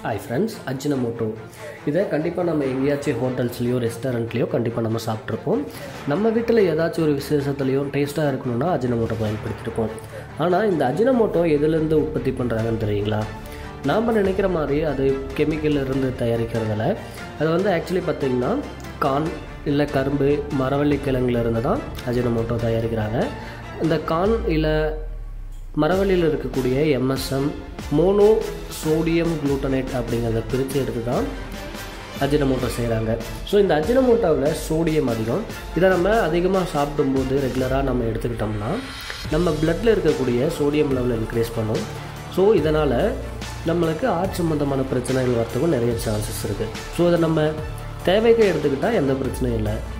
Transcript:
hi friends Ajinomoto இதை கண்டிப்பாக நம்ம எங்கேயாச்சும் ஹோட்டல்ஸ்லேயோ ரெஸ்டாரண்ட்லேயோ கண்டிப்பாக நம்ம சாப்பிட்ருப்போம் நம்ம வீட்டில் ஏதாச்சும் ஒரு விசேஷத்துலேயோ டேஸ்ட்டாக இருக்கணும்னா அஜினமோட்டோ பயன்படுத்தியிருப்போம் ஆனால் இந்த அஜினமோட்டோ எதுலேருந்து உற்பத்தி பண்ணுறாங்கன்னு தெரியுங்களா நாம் நினைக்கிற மாதிரி அது கெமிக்கல் இருந்து தயாரிக்கிறதில்ல அது வந்து ஆக்சுவலி பார்த்திங்கன்னா கான் இல்லை கரும்பு மரவள்ளி கிழங்குல இருந்து தான் அஜினமோட்டோ தயாரிக்கிறாங்க இந்த கான் இல்லை மரவள்ளியில் இருக்கக்கூடிய எம்எஸ்எம் மோனோ சோடியம் குளூட்டனேட் அப்படிங்கிறத பிரித்து எடுத்து தான் அஜினமோட்டோ செய்கிறாங்க ஸோ இந்த அஜினமோட்டோவில் சோடியம் அதிகம் இதை நம்ம அதிகமாக சாப்பிடும்போது ரெகுலராக நம்ம எடுத்துக்கிட்டோம்னா நம்ம பிளட்டில் இருக்கக்கூடிய சோடியம் லெவல் இன்க்ரீஸ் பண்ணும் ஸோ இதனால் நம்மளுக்கு ஆர்ட் சம்மந்தமான பிரச்சனைகள் வரத்துக்கும் நிறைய சான்சஸ் இருக்குது ஸோ இதை நம்ம தேவைக்கு எடுத்துக்கிட்டால் எந்த பிரச்சனையும் இல்லை